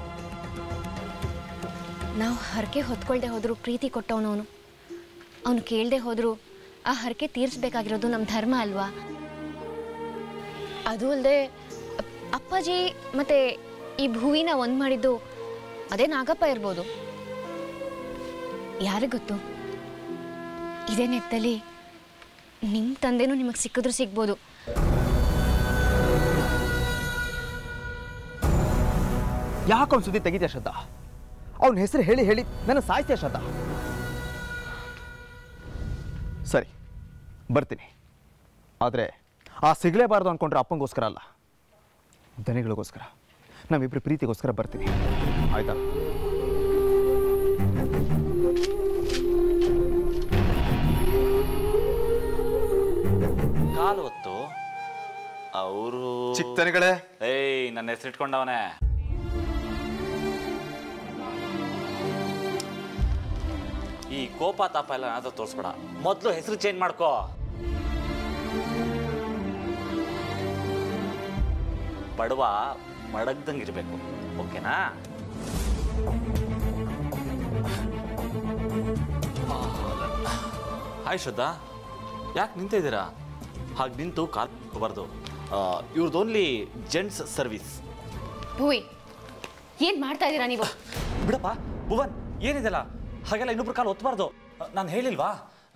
I: ನಾವು ಹರಕೆ ಹೊತ್ಕೊಳ್ದೆ ಹೋದ್ರು ಪ್ರೀತಿ ಕೊಟ್ಟವನವನು ಅವನು ಕೇಳದೆ ಹೋದ್ರು ಆ ಹರಕೆ ತೀರಿಸ್ಬೇಕಾಗಿರೋದು ನಮ್ಮ ಧರ್ಮ ಅಲ್ವಾ ಅದು ಅಲ್ಲದೆ ಅಪ್ಪಾಜಿ ಮತ್ತೆ ಈ ಭೂವಿನ ಒಂದ್ ಮಾಡಿದ್ದು ಅದೇ ನಾಗಪ್ಪ ಇರ್ಬೋದು ಯಾರಿಗೆ ಗೊತ್ತು ಇದೇ ನೆತ್ತಲ್ಲಿ ನಿಮ್ಮ ತಂದೆನೂ ನಿಮಗೆ ಸಿಕ್ಕಿದ್ರು ಸಿಗ್ಬೋದು
B: ಯಾಕೆ ಸುದ್ದಿ ತೆಗಿತೀಯ ಶ್ರದ್ಧಾ ಅವನ ಹೆಸರು ಹೇಳಿ ಹೇಳಿ ನನ್ನ ಸಾಯ್ತೀಯ ಶ್ರದ್ಧಾ ಸರಿ ಬರ್ತೀನಿ ಆದರೆ ಆ ಸಿಗಲೇಬಾರ್ದು ಅಂದ್ಕೊಂಡ್ರೆ ಅಪ್ಪಂಗೋಸ್ಕರ ಅಲ್ಲ ದನಿಗಳಿಗೋಸ್ಕರ ನಾವಿಬ್ಬರು ಪ್ರೀತಿಗೋಸ್ಕರ ಬರ್ತೀನಿ ಆಯ್ತಾ
D: ಕಾಲು ಹೊತ್ತು ಅವರು
K: ಚಿಕ್ಕತನಗಳೇ
D: ಏಯ್ ನನ್ನ ಹೆಸರಿಟ್ಕೊಂಡವನೇ ಈ ಕೋಪ ತಾಪ ಎಲ್ಲ ಏನಾದ್ರೂ ತೋರಿಸ್ಬೇಡ ಮೊದಲು ಹೆಸರು ಚೇಂಜ್ ಮಾಡ್ಕೋ ಬಡವ ಮಡಗ್ದಂಗಿರ್ಬೇಕು ಓಕೆನಾ ಹಾಯ್ ಶ್ರದ್ಧಾ ಯಾಕೆ ನಿಂತಿದ್ದೀರಾ ಹಾಗೆ ನಿಂತು ಕಾಲ್ ಬಾರ್ದು ಇವ್ರದ್ದು ಓನ್ಲಿ ಜೆಂಟ್ಸ್ ಸರ್ವಿಸ್
I: ಭೂವಿ ಏನ್ ಮಾಡ್ತಾ ಇದ್ದೀರಾ ನೀವು
D: ಬಿಡಪ್ಪ ಭುವನ್ ಏನಿದೆಲ್ಲ ಹಾಗೆಲ್ಲ ಇನ್ನೊಬ್ರು ಕಾಲು ಒತ್ತಬಾರ್ದು ನಾನು ಹೇಳಿಲ್ವಾ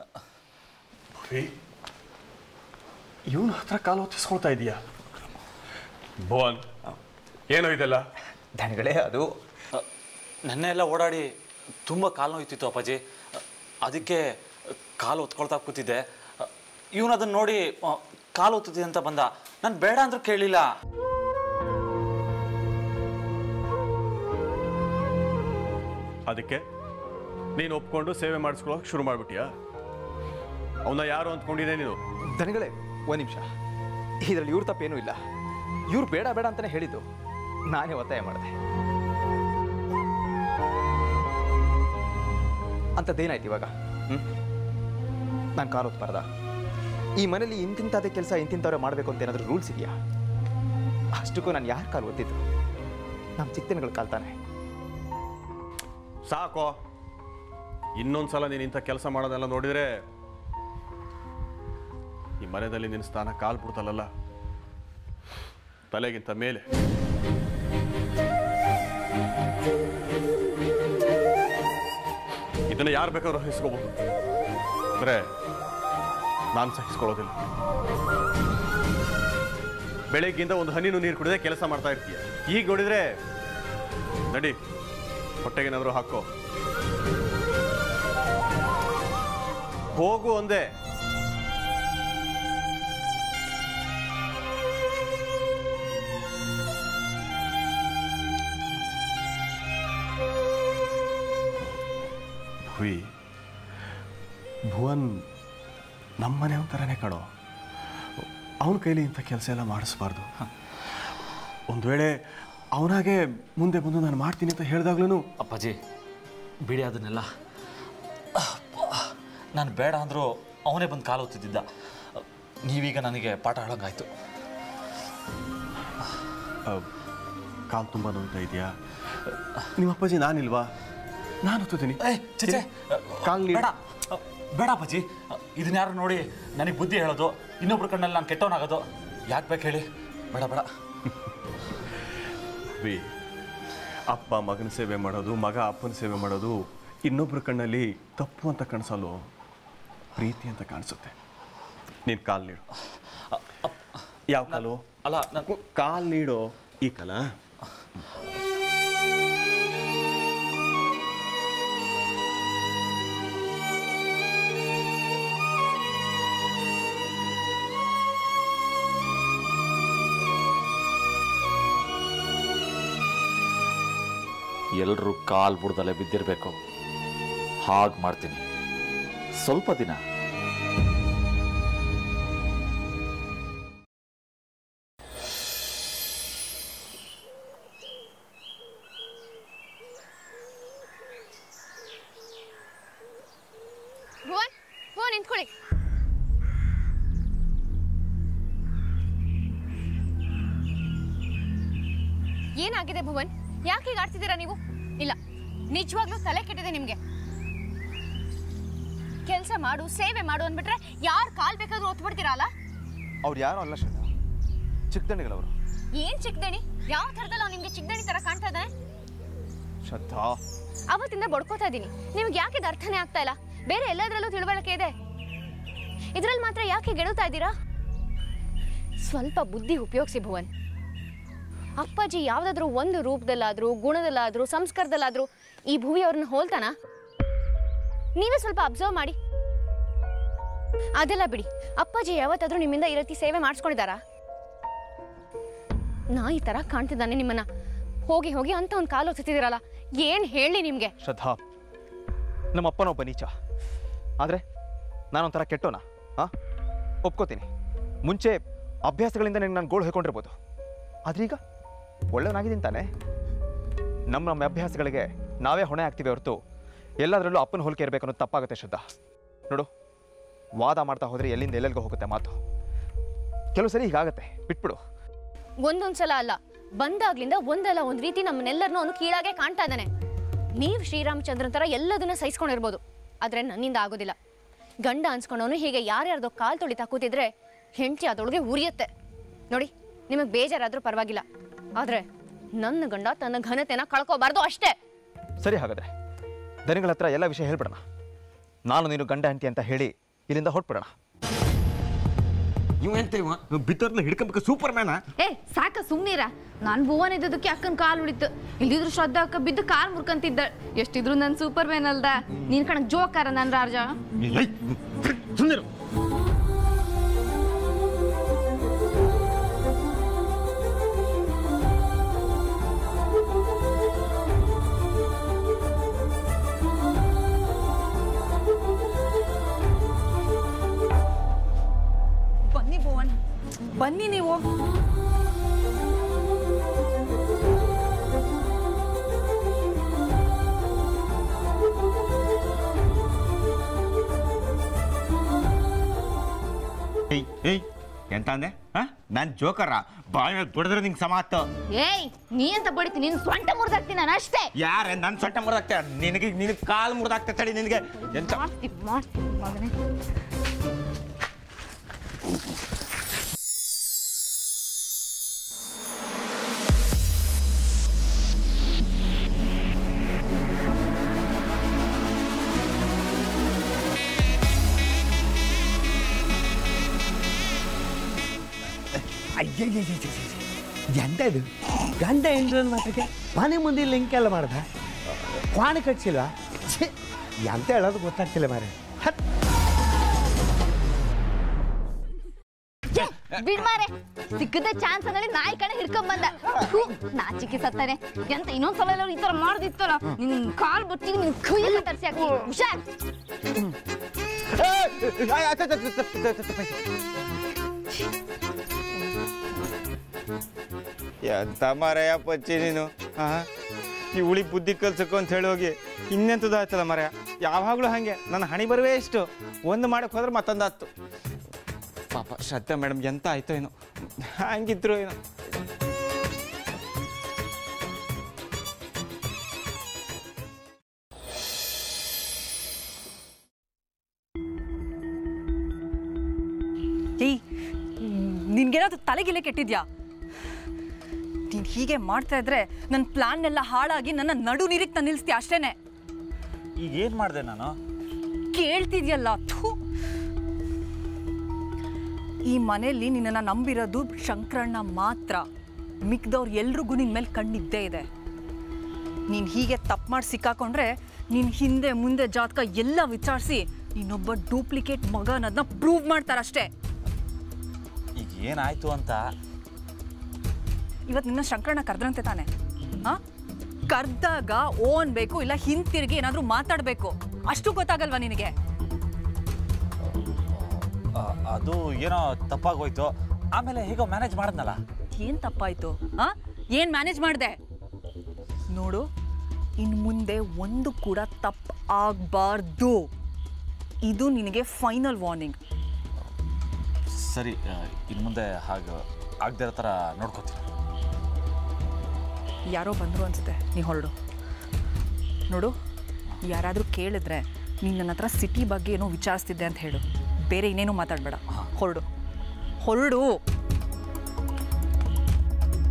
C: ಇವನು ಹತ್ರ ಕಾಲು ಹೊತ್ತಿಸ್ಕೊಳ್ತಾ ಇದೀಯಾ ಭುವನ್ ಏನೋ ಇದೆಲ್ಲ
G: ದನಗಳೇ ಅದು
D: ನೆನ್ನೆ ಎಲ್ಲ ಓಡಾಡಿ ತುಂಬ ಕಾಲು ನೋಯ್ತಿತ್ತು ಅಪ್ಪಾಜಿ ಅದಕ್ಕೆ ಕಾಲು ಒತ್ಕೊಳ್ತಾ ಕೂತಿದ್ದೆ ಇವನು ಅದನ್ನ ನೋಡಿ ಆ, ಕಾಲು ಒತ್ತಿದೆ ಅಂತ ಬಂದ ನಾನು ಬೇಡ ಅಂದ್ರೂ ಕೇಳಲಿಲ್ಲ
C: ಅದಕ್ಕೆ ನೀನು ಒಪ್ಕೊಂಡು ಸೇವೆ ಮಾಡಿಸ್ಕೊಳ್ಳೋಕೆ ಶುರು ಮಾಡ್ಬಿಟ್ಟಿಯಾ ಅವನ್ನ ಯಾರು ಅಂದ್ಕೊಂಡಿದ್ದೆ ನೀನು
B: ದನಿಗಳೇ ಒಂದು ನಿಮಿಷ ಇದರಲ್ಲಿ ಇವ್ರ ತಪ್ಪೇನೂ ಇಲ್ಲ ಇವ್ರು ಬೇಡ ಬೇಡ ಅಂತಲೇ ಹೇಳಿದ್ದು ನಾನೇ ಒತ್ತಾಯ ಮಾಡಿದೆ ಅಂಥದ್ದೇನಾಯ್ತು ಇವಾಗ ಹ್ಞೂ ನಾನು ಕಾಲು ಹೊತ್ಬಾರ್ದ ಈ ಮನೇಲಿ ಇಂತಿಂಥದೇ ಕೆಲಸ ಇಂತಿಂಥವ್ರೆ ಮಾಡಬೇಕು ಅಂತ ಏನಾದರೂ ರೂಲ್ಸ್ ಇದೆಯಾ ಅಷ್ಟಕ್ಕೂ ನಾನು ಯಾರು ಕಾಲು ಒತ್ತಿದ್ದು ನಮ್ಮ ಚಿಕ್ಕದಿನಗಳು ಕಾಲ್ತಾನೆ
C: ಸಾಕೋ ಇನ್ನೊಂದ್ಸಲ ನೀನು ಇಂಥ ಕೆಲಸ ಮಾಡೋದೆಲ್ಲ ನೋಡಿದ್ರೆ ಈ ಮನೆಯಲ್ಲಿ ನಿನ್ನ ಸ್ಥಾನ ಕಾಲ್ ಬಿಡ್ತಲ್ಲ ತಲೆಗಿಂತ ಮೇಲೆ ಇದನ್ನ ಯಾರು ಬೇಕಾದ್ರೂ ಸಹಿಸ್ಕೋಬಹುದು ಅಂದ್ರೆ ನಾನು ಸಹಿಸ್ಕೊಳ್ಳೋದಿಲ್ಲ ಬೆಳಗ್ಗಿಂದ ಒಂದು ಹನಿನೂ ನೀರು ಕುಡಿದೇ ಕೆಲಸ ಮಾಡ್ತಾ ಇರ್ತೀಯ ಈಗ ನೋಡಿದ್ರೆ ನಡಿ ಹೊಟ್ಟೆಗೇನಾದ್ರೂ ಹಾಕೋ ಹೋಗು ಒಂದೇ ಹುಯಿ ಭುವನ್ ನಮ್ಮನೆ ಥರನೇ ಕಾಣೋ ಅವನ ಕೈಲಿ ಇಂಥ ಕೆಲಸ ಎಲ್ಲ ಮಾಡಿಸ್ಬಾರ್ದು ಒಂದು ವೇಳೆ ಅವನಾಗೆ ಮುಂದೆ ಬಂದು ನಾನು ಮಾಡ್ತೀನಿ ಅಂತ ಹೇಳಿದಾಗ್ಲೂ
D: ಅಪ್ಪಾಜಿ ಬಿಡಿ ಅದನ್ನೆಲ್ಲ ನಾನು ಬೇಡ ಅಂದರೂ ಅವನೇ ಬಂದು ಕಾಲು ಒತ್ತಿದ್ದ ನೀವೀಗ ನನಗೆ ಪಾಠ ಹೇಳೋಂಗಾಯ್ತು
C: ಕಾಲು ತುಂಬ ನೋಯ್ತಾ ಇದೆಯಾ ನಿಮ್ಮ ಅಪ್ಪಾಜಿ ನಾನಿಲ್ವಾ ನಾನು ಹೊತ್ತೀನಿ
D: ಏ ಚೇಚೆ
C: ಕಾಲ್ ನೀಡು.
D: ಬೇಡ ಬೇಡ ಅಪ್ಪಾಜಿ ಇದನ್ನ ಯಾರು ನೋಡಿ ನನಗೆ ಬುದ್ಧಿ ಹೇಳೋದು ಇನ್ನೊಬ್ರ ಕಣ್ಣಲ್ಲಿ ನಾನು ಕೆಟ್ಟವನಾಗೋದು ಯಾಕೆ ಬೇಕು ಹೇಳಿ ಬೇಡ ಬೇಡ
C: ವಿ ಅಪ್ಪ ಮಗನ ಸೇವೆ ಮಾಡೋದು ಮಗ ಅಪ್ಪನ ಸೇವೆ ಮಾಡೋದು ಇನ್ನೊಬ್ರ ಕಣ್ಣಲ್ಲಿ ತಪ್ಪು ಅಂತ ಕಾಣಿಸಲು ಪ್ರೀತಿ ಅಂತ ಕಾಣಿಸುತ್ತೆ ನೀನು ಕಾಲು ನೀಡು ಯಾವ ಕಾಲು
D: ಅಲ್ಲ ನಾನು
C: ಕಾಲು ನೀಡು ಈ ಕಾಲ
D: ಎಲ್ಲರೂ ಕಾಲು ಬುಡ್ದಲ್ಲೇ ಬಿದ್ದಿರಬೇಕು ಹಾಗೆ ಮಾಡ್ತೀನಿ ಸ್ವಲ್ಪ ದಿನ
I: ಭುವನ್ ಭುವನ್ ನಿಂತ್ಕೊಳ್ಳಿ ಏನಾಗಿದೆ ಭುವನ್ ಯಾಕೆ ಹೀಗೆ ಆಡ್ತಿದ್ದೀರಾ ನೀವು ಇಲ್ಲ ನಿಜವಾಗ್ಲೂ ತಲೆ ಕೆಟ್ಟಿದೆ ನಿಮ್ಗೆ ಕೆಲಸ ಮಾಡು ಸೇವೆ ಮಾಡು ಅಂದ್ಬಿಟ್ರೆ ಯಾರು ಕಾಲ್ ಬೇಕಾದ್ರೂ ಒತ್ಬಿಡ್ತೀರಾ ಅಲ್ಲ
B: ಅವ್ರು ಯಾರು ಅಲ್ಲ ಶ್ರದ್ಧಾ ಚಿಕ್ಕದಣಿಗಳವರು
I: ಏನ್ ಚಿಕ್ಕದಣಿ ಯಾವ ಥರದಲ್ಲಿ ಅವ್ನು ನಿಮ್ಗೆ ಚಿಕ್ಕದಣಿ ತರ ಕಾಣ್ತಾ ಇದ್ದಾನೆ
B: ಶ್ರದ್ಧಾ
I: ಅವತ್ತಿಂದ ಬಡ್ಕೋತಾ ಇದ್ದೀನಿ ನಿಮ್ಗೆ ಯಾಕೆ ಇದು ಅರ್ಥನೇ ಆಗ್ತಾ ಇಲ್ಲ ಬೇರೆ ಎಲ್ಲದರಲ್ಲೂ ತಿಳುವಳಿಕೆ ಇದೆ ಇದ್ರಲ್ಲಿ ಮಾತ್ರ ಯಾಕೆ ಗೆಳುತ್ತಾ ಇದ್ದೀರಾ ಸ್ವಲ್ಪ ಬುದ್ಧಿ ಉಪಯೋಗಿಸಿ ಭುವನ್ ಅಪ್ಪಾಜಿ ಯಾವ್ದಾದ್ರೂ ಒಂದು ರೂಪದಲ್ಲಾದ್ರೂ ಗುಣದಲ್ಲಾದ್ರೂ ಸಂಸ್ಕಾರದಲ್ಲಾದ್ರೂ ಈ ಭುವಿ ಅವ್ರನ್ನ ಹೋಲ್ತಾನ ನೀವೇ ಸ್ವಲ್ಪ ಅಬ್ಸರ್ವ್ ಮಾಡಿ ಅದೆಲ್ಲ ಬಿಡಿ ಅಪ್ಪಾಜಿ ಯಾವತ್ತಾದ್ರೂ ನಿಮ್ಮಿಂದ ಈ ರೀತಿ ಸೇವೆ ಮಾಡಿಸ್ಕೊಂಡಿದ್ದಾರಾ ನಾ ಈ ತರ ಕಾಣ್ತಿದ್ದಾನೆ ನಿಮ್ಮನ್ನ ಹೋಗಿ ಹೋಗಿ ಅಂತ ಒಂದು ಕಾಲು ಹೊತ್ತಿದ್ದೀರಲ್ಲ ಏನ್ ಹೇಳಿ ನಿಮ್ಗೆ
B: ಶ್ರದ್ಧಾ ನಮ್ಮ ಅಪ್ಪನೊಬ್ಬ ನೀಚ ಆದರೆ ನಾನೊಂಥರ ಕೆಟ್ಟೋನ ಹಾಂ ಒಪ್ಕೋತೀನಿ ಮುಂಚೆ ಅಭ್ಯಾಸಗಳಿಂದ ನಿನ್ನ ನಾನು ಗೋಳು ಹೇಳ್ಕೊಂಡಿರ್ಬೋದು ಆದ್ರೆ ಈಗ ಒಳ್ಳೆಯವನಾಗಿದ್ದೀನಿ ತಾನೆ ನಮ್ಮ ನಮ್ಮ ಅಭ್ಯಾಸಗಳಿಗೆ ನಾವೇ ಹೊಣೆ ಆಗ್ತೀವಿ ಹೊರತು ಎಲ್ಲದರಲ್ಲೂ ಅಪ್ಪನ ಹೋಲಿಕೆ ಇರಬೇಕು ಅನ್ನೋದು ತಪ್ಪಾಗುತ್ತೆ ಶ್ರದ್ಧಾ ನೋಡು ವಾದ ಮಾಡ್ತಾ ಹೋದರೆ ಎಲ್ಲಿಂದ ಎಲ್ಲೆಲ್ಲಿಗೆ ಹೋಗುತ್ತೆ ಮಾತು ಕೆಲವು ಸರಿ ಹೀಗಾಗತ್ತೆ ಬಿಟ್ಬಿಡು
I: ಒಂದೊಂದ್ಸಲ ಅಲ್ಲ ಬಂದಾಗ್ಲಿಂದ ಒಂದಲ್ಲ ಒಂದ್ ರೀತಿ ನಮ್ಮನ್ನೆಲ್ಲರನ್ನೂ ಅವನು ಕೀಳಾಗೆ ಕಾಣ್ತಾ ಇದ್ದಾನೆ ನೀವು ಶ್ರೀರಾಮಚಂದ್ರನ್ ತರ ಎಲ್ಲದನ್ನ ಸಹಿಸ್ಕೊಂಡಿರ್ಬೋದು ಆದ್ರೆ ನನ್ನಿಂದ ಆಗೋದಿಲ್ಲ ಗಂಡ ಅನ್ಸ್ಕೊಂಡವನು ಹೀಗೆ ಯಾರ್ಯಾರ್ದೋ ಕಾಲ್ ತೊಳಿತಾ ಕೂತಿದ್ರೆ ಹೆಂಡತಿ ಅದೊಳಗೆ ಉರಿಯುತ್ತೆ ನೋಡಿ ನಿಮಗೆ ಬೇಜಾರಾದ್ರೂ ಪರವಾಗಿಲ್ಲ ಆದ್ರೆ ನನ್ನ ಗಂಡ ತನ್ನ ಘನತೆನ ಕಳ್ಕೋಬಾರ್ದು ಅಷ್ಟೇ
B: ಸರಿ ಹಾಗಾದ್ರೆ ದನಿಗಳ ಹತ್ರ ಎಲ್ಲ ವಿಷಯ ಹೇಳ್ಬಿಡೋಣ ನಾನು ನೀನು ಗಂಡ ಹೆಂಡತಿ ಅಂತ ಹೇಳಿ ಇಲ್ಲಿಂದ ಹೊಟ್ಬಿಡೋಣ
G: ಇವ ಎಂತ ಇವ ಬಿತ್ತರ್ನ ಹಿಡ್ಕೊಂಬೇಕು ಸೂಪರ್ ಮ್ಯಾನ
E: ಏ ಸಾಕ ಸುಮ್ನಿರ ನಾನು ಭುವನ್ ಇದ್ದದಕ್ಕೆ ಅಕ್ಕನ ಕಾಲು ಉಳಿತು ಇಲ್ದಿದ್ರು ಶ್ರದ್ಧಾ ಅಕ್ಕ ಬಿದ್ದು ಕಾಲ್ ಮುರ್ಕಂತಿದ್ದ ಎಷ್ಟಿದ್ರು ನನ್ ಸೂಪರ್ ಮ್ಯಾನ್ ಅಲ್ದ ನೀನ್ ಕಣಕ್ ಜೋಕಾರ ನನ್ ರಾಜ
G: ಸುಂದರ
A: ಬನ್ನಿ ಭುವನ್ ಬನ್ನಿ ನೀವು
G: ಏಯ್ ಏಯ್ ಎಂತ ಅಂದೆ ಹಾ ನಾನು ಜೋಕರ ಬಾಯ್ ಮೇಲೆ ಬಡಿದ್ರೆ ನಿಂಗೆ ಸಮಾತು
E: ಏಯ್ ನೀ ಅಂತ ಬಡಿತೀನಿ ನೀನು ಸ್ವಂಟ ಮುರಿದಾಕ್ತೀನಿ ನಾನು ಅಷ್ಟೇ
G: ಯಾರ ನನ್ನ ಸೊಟ್ಟ ಮುರಿದಾಕ್ತೆ ನಿನಗೆ ನಿನಗೆ ಕಾಲು ಮುರಿದಾಕ್ತೆ ತಡಿ ನಿನಗೆ ಎಂತ
E: ಮಾಡ್ತೀನಿ ಮಾಡ್ತೀನಿ ಮಗನೇ
L: ಎಂತ ಇದು ಗಂಡ ಹೆಂಡ್ರನ್ ಮಾತ್ರಕ್ಕೆ ಮನೆ ಮುಂದೆ ಇಲ್ಲಿ ಹಿಂಗೆಲ್ಲ ಮಾಡ್ದ ಕ್ವಾಣ ಕಟ್ಸಿಲ್ವಾ ಛೇ ಎಂತ ಹೇಳೋದು ಗೊತ್ತಾಗ್ತಿಲ್ಲ ಮಾರೆ ಹತ್
E: ಬಿಡ್ ಮಾರೆ ಸಿಕ್ಕದ ಚಾನ್ಸ್ ಅಂದ್ರೆ ನಾಯಿ ಕಡೆ ಹಿಡ್ಕೊಂಡ್ ಬಂದ ಥು, ನಾಚಿಕೆ ಸತ್ತಾನೆ ಎಂತ ಇನ್ನೊಂದ್ಸಲ ಎಲ್ಲರೂ ಈ ತರ ಮಾಡ್ದಿತ್ತಲ್ಲ ನಿನ್ ಕಾಲ್ ಬುಟ್ಟಿಗೆ ನಿನ್ ಕೈಯೆಲ್ಲ ತರ್ಸಿ ಹಾಕಿ ಹುಷಾರ್
G: ಎಂತ ಮರೆಯ ಪಚ್ಚಿ ನೀನು ಹಾ ಈ ಉಳಿ ಬುದ್ಧಿ ಕಲ್ಸಕ್ಕು ಅಂತ ಹೇಳಿ ಹೋಗಿ ಇನ್ನೆಂತದ್ದು ಆಯ್ತಲ್ಲ ಮರೆಯ ಯಾವಾಗಲೂ ಹಾಗೆ ನನ್ನ ಹಣಿ ಬರುವೇ ಇಷ್ಟು ಒಂದು ಮಾಡಕ್ಕೆ ಹೋದ್ರೆ ಮತ್ತೊಂದು ಆಯ್ತು ಪಾಪ ಶ್ರದ್ಧಾ ಮೇಡಮ್ ಎಂತ ಆಯ್ತೋ ಏನೋ ಹಂಗಿದ್ರು ಏನೋ
A: ಏಯ್ ನಿನ್ಗೇನಾದ್ರು ತಲೆಗಿಲೆ ಕೆಟ್ಟಿದ್ಯಾ ನೀನು ಹೀಗೆ ಮಾಡ್ತಾ ಇದ್ರೆ ನನ್ನ ಪ್ಲಾನ್ನೆಲ್ಲ ಹಾಳಾಗಿ ನನ್ನ ನಡು ನೀರಿಗೆ ತಂದು ನಿಲ್ಲಿಸ್ತೀಯ ಅಷ್ಟೇನೆ
D: ಈಗ ಏನು ಮಾಡಿದೆ ನಾನು
A: ಕೇಳ್ತಿದ್ಯಲ್ಲ ಥೂ ಈ ಮನೆಯಲ್ಲಿ ನಿನ್ನನ್ನು ನಂಬಿರೋದು ಶಂಕರಣ್ಣ ಮಾತ್ರ ಮಿಕ್ದವ್ರು ಎಲ್ರಿಗೂ ನಿನ್ನ ಮೇಲೆ ಕಣ್ಣಿದ್ದೇ ಇದೆ ನೀನು ಹೀಗೆ ತಪ್ಪು ಮಾಡಿ ಸಿಕ್ಕಾಕೊಂಡ್ರೆ ನಿನ್ನ ಹಿಂದೆ ಮುಂದೆ ಜಾತಕ ಎಲ್ಲ ವಿಚಾರಿಸಿ ನೀನೊಬ್ಬ ಡೂಪ್ಲಿಕೇಟ್ ಮಗ ಅನ್ನೋದನ್ನ ಪ್ರೂವ್ ಮಾಡ್ತಾರಷ್ಟೇ
D: ಈಗ ಏನಾಯ್ತು ಅಂತ
A: ಇವತ್ತು ನಿನ್ನ ಶಂಕರಣ್ಣ ಕರೆದ್ರಂತೆ ತಾನೆ ಆ ಕರ್ದಾಗ ಓ ಅನ್ಬೇಕು ಇಲ್ಲ ಹಿಂತಿರುಗಿ ಏನಾದರೂ ಮಾತಾಡಬೇಕು ಅಷ್ಟು ಗೊತ್ತಾಗಲ್ವಾ ನಿನಗೆ
D: ಆ, ಅದು ಏನೋ ತಪ್ಪಾಗೋಯ್ತು ಆಮೇಲೆ ಹೇಗೋ ಮ್ಯಾನೇಜ್ ಮಾಡಿದ್ನಲ್ಲ
A: ಏನ್ ತಪ್ಪಾಯ್ತು ಆ ಏನ್ ಮ್ಯಾನೇಜ್ ಮಾಡಿದೆ ನೋಡು ಇನ್ ಮುಂದೆ ಒಂದು ಕೂಡ ತಪ್ಪು ಆಗಬಾರ್ದು ಇದು ನಿನಗೆ ಫೈನಲ್ ವಾರ್ನಿಂಗ್
D: ಸರಿ ಇನ್ನು ಮುಂದೆ ಹಾಗೆ ಆಗದೇ ಇರೋ ಥರ ನೋಡ್ಕೋತೀನಿ
A: ಯಾರೋ ಬಂದರು ಅನ್ಸುತ್ತೆ ನೀ ಹೊರಡು ನೋಡು ಯಾರಾದರೂ ಕೇಳಿದ್ರೆ ನೀನು ನನ್ನ ಹತ್ರ ಸಿಟಿ ಬಗ್ಗೆ ಏನೋ ವಿಚಾರಿಸ್ತಿದ್ದೆ ಅಂತ ಹೇಳು ಬೇರೆ ಇನ್ನೇನು ಮಾತಾಡಬೇಡ ಹೊರಡು ಹೊರಡು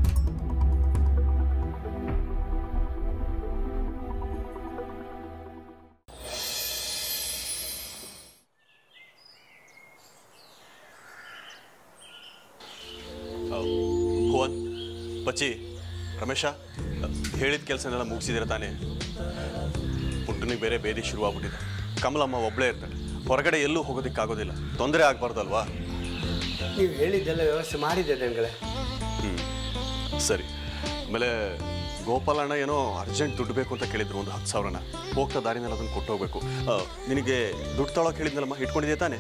C: ಪಚ್ಚಿ ರಮೇಶ ಹೇಳಿದ ಕೆಲಸನೆಲ್ಲ ಮುಗಿಸಿದಿರ ತಾನೇ ಪುಟ್ಟನಿಗೆ ಬೇರೆ ಬೇದಿ ಶುರುವಾಗ್ಬಿಟ್ಟಿದೆ ಕಮಲಮ್ಮ ಒಬ್ಬಳೇ ಇರ್ತಾಳೆ ಹೊರಗಡೆ ಎಲ್ಲೂ ಹೋಗೋದಕ್ಕಾಗೋದಿಲ್ಲ ತೊಂದರೆ ಆಗ್ಬಾರ್ದಲ್ವಾ
L: ನೀವು ಹೇಳಿದ್ದೆಲ್ಲ ವ್ಯವಸ್ಥೆ ಮಾಡಿದ್ದೆ ನನಗಳೇ
C: ಹ್ಞೂ ಸರಿ ಆಮೇಲೆ ಗೋಪಾಲಣ್ಣ ಏನೋ ಅರ್ಜೆಂಟ್ ದುಡ್ಡು ಬೇಕು ಅಂತ ಕೇಳಿದ್ರು ಒಂದು ಹತ್ತು ಸಾವಿರನ ಹೋಗ್ತಾ ದಾರಿನಲ್ಲಿ ಅದನ್ನು ಕೊಟ್ಟು ಹೋಗ್ಬೇಕು ಆ, ನಿನಗೆ ದುಡ್ಡು ತೊಗೊಳಕ್ಕೆ ಹೇಳಿದ್ನಲ್ಲಮ್ಮ ಇಟ್ಕೊಂಡಿದ್ಯಾ ತಾನೇ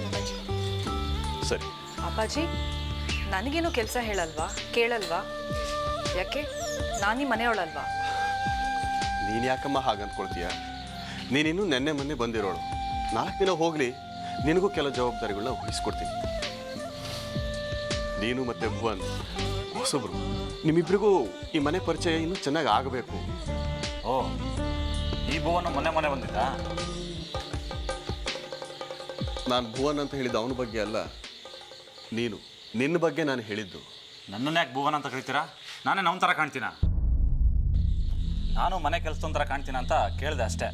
C: ಸರಿ
A: ಅಪ್ಪಾಜಿ ನನಗೇನು ಕೆಲಸ ಹೇಳಲ್ವಾ ಕೇಳಲ್ವಾ ಯಾಕೆ ನಾನು ಈ ಮನೆಯೊಳಲ್ವಾ
C: ನೀನು ಯಾಕಮ್ಮ ಹಾಗೆ ಅಂದ್ಕೊಳ್ತೀಯ ನೀನಿನ್ನೂ ನೆನ್ನೆ ಮೊನ್ನೆ ಬಂದಿರೋಳು ನಾಲ್ಕು ದಿನ ಹೋಗಲಿ ನಿನಗೂ ಕೆಲ ಜವಾಬ್ದಾರಿಗಳನ್ನ ವಹಿಸ್ಕೊಡ್ತೀನಿ ನೀನು ಮತ್ತೆ ಭುವನ್ ಹೊಸಬ್ರು ನಿಮ್ಮಿಬ್ಬರಿಗೂ ಈ ಮನೆ ಪರಿಚಯ ಇನ್ನೂ ಚೆನ್ನಾಗಿ ಆಗಬೇಕು
D: ಓ ಈ ಭುವನ ಮೊನ್ನೆ ಮೊನ್ನೆ ಬಂದಿದ್ದ
C: ನಾನು ಭುವನ್ ಅಂತ ಹೇಳಿದ ಅವನ ಬಗ್ಗೆ ಅಲ್ಲ ನೀನು ನಿನ್ನ ಬಗ್ಗೆ ನಾನು ಹೇಳಿದ್ದು
D: ನನ್ನನ್ನು ಯಾಕೆ ಭುವನ್ ಅಂತ ಕರಿತೀರಾ ನಾನೇ ನಮ್ಮ ಥರ ಕಾಣ್ತೀನ ನಾನು ಮನೆ ಕೆಲಸದ ಥರ ಕಾಣ್ತೀನ ಅಂತ ಕೇಳಿದೆ ಅಷ್ಟೇ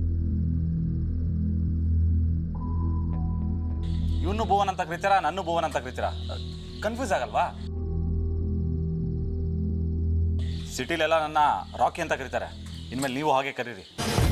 D: ಇವನು ಭುವನ್ ಅಂತ ಕರಿತೀರಾ ನನ್ನ ಭುವನ್ ಅಂತ ಕರಿತೀರಾ ಕನ್ಫ್ಯೂಸ್ ಆಗಲ್ವಾ ಸಿಟಿಲೆಲ್ಲ ನನ್ನ ರಾಕಿ ಅಂತ ಕರೀತಾರೆ ಇನ್ಮೇಲೆ ನೀವು ಹಾಗೆ ಕರೀರಿ